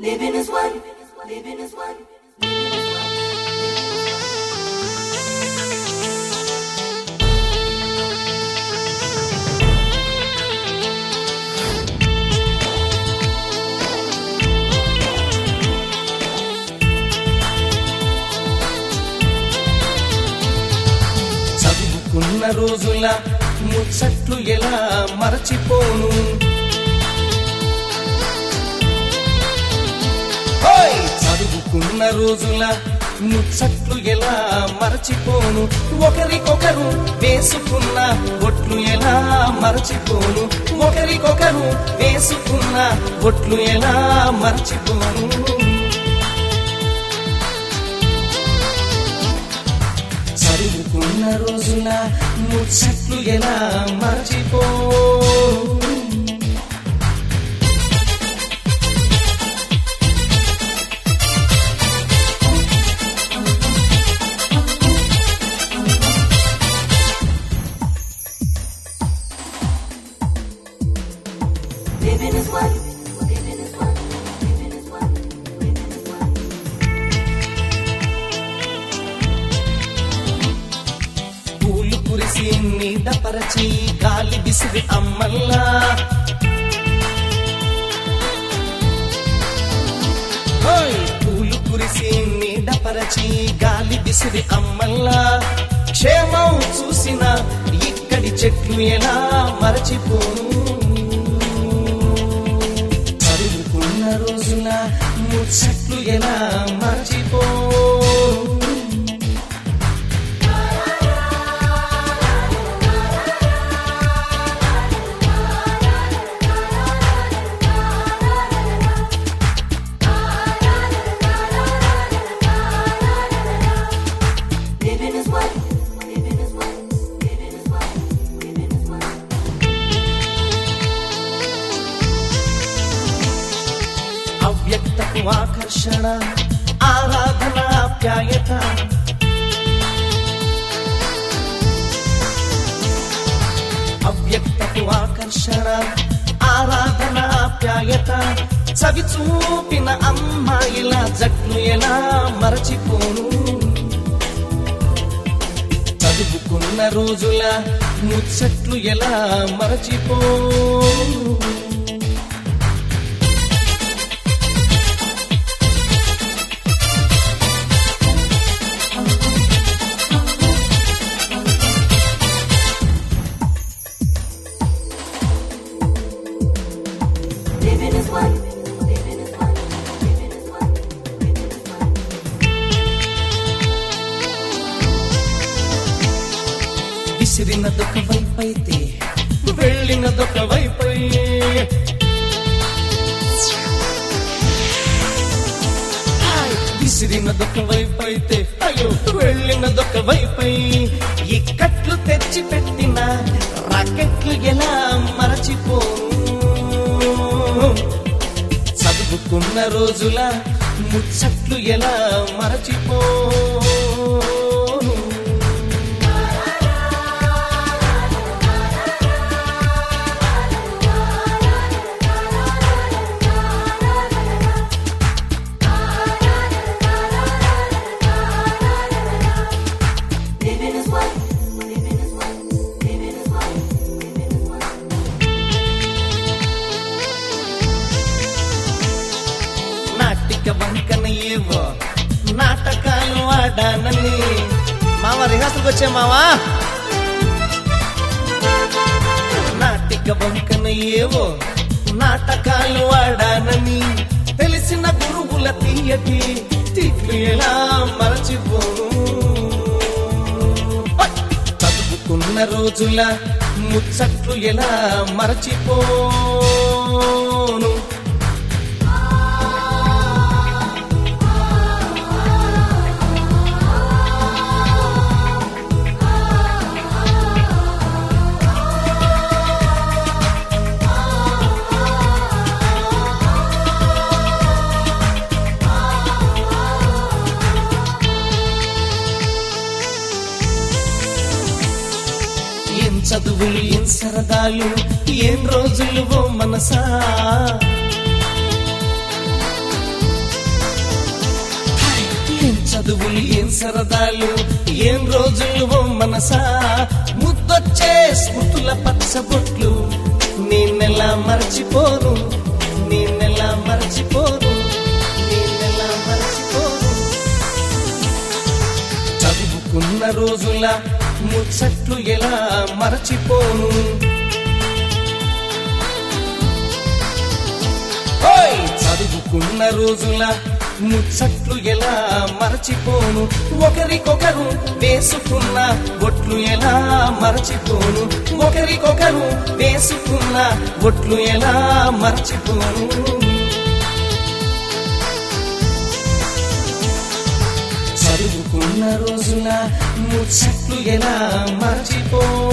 Living is one. Living is one. Living is one. చదువుకున్న రోజుల ముచ్చట్లు ఎలా మరచిపోను ఓయ్! చదువుకున్న రోజుల ముచ్చట్లు ఎలా మరచిపోను ఒకరికొకరు వేసుకున్న బొట్లు ఎలా మరచిపోను ఒకరికొకరు వేసుకున్న బొట్లు ఎలా మరచిపోను చదువుకున్న రోజుల ముచ్చట్లు ఎలా మర్చిపో Living is one. Living is one. Living is one. Living is one. పూలు కురిసి నీడపరచి గాలి విసిరి అమ్మల్లా ఓయ్! పూలు కురిసి నీడపరచి గాలి విసిరి అమ్మల్లా క్షేమం చూసిన ఇక్కడి చెట్లు ఎలా మరచిపోను చదువుకున్న రోజున ముచ్చట్లు ఎలా మరచిపో Living is one. Living is one. Living is one. Living is one. అవ్యక్తపు ఆకర్షణ ఆరాధన ఆప్యాయత అవ్యక్తపు ఆకర్షణ ఆరాధన ఆప్యాయత చవి చూపిన అమ్మాయిల జట్లు ఎలా మరచిపోను చదువుకున్న రోజుల ముచ్చట్లు ఎలా మరచిపోను Living is one. Living is one. Living is one. Living is one. విసిరినదొక వైపైతే వెళ్ళినదొక వైపై హాయ్! విసిరినదొక వైపైతే అయ్యో వెళ్ళినదొక వైపై ఇక్కట్లు తెచ్చి పెట్టిన రాకెట్లు ఎలా మరచిపోను చదువుకున్న రోజుల ముచ్చట్లు ఎలా మరచిపోను Living is one. Living is one. Living is one. Living is one. నాటిక వంకన ఏవో నాటకాలు ఆడానని మామ రిహార్సల్కి వచ్చే మావా నాటిక వంకన ఏవో నాటకాలు ఆడానని తెలిసిన గురువుల తీయటి తిట్లు ఎలా మరచిపోను చదువుకున్న రోజుల ముచ్చట్లు ఎలా మరచిపోను ఏం చదువులు ఏం సరదాలు ఏం రోజులు ఓ మనసా చదువులు ఏం సరదాలు ఏం రోజులు ఓ మనసా ముద్దొచ్చే స్మృతుల పచ్చబొట్లు నేనెలా మర్చిపోను నేనెలా మర్చిపోను నేనెలా మర్చిపోను చదువుకున్న రోజుల ముచ్చట్లు ఎలా మరచిపోను ఓయ్! చదువుకున్న రోజుల ముచ్చట్లు ఎలా మరచిపోను ఒకరికొకరు వేసుకున్న బొట్లు ఎలా మరచిపోను ఒకరికొకరు వేసుకున్న బొట్లు ఎలా మరచిపోను చదువుకున్న రోజుల ముచ్చట్లు ఎలా మర్చిపో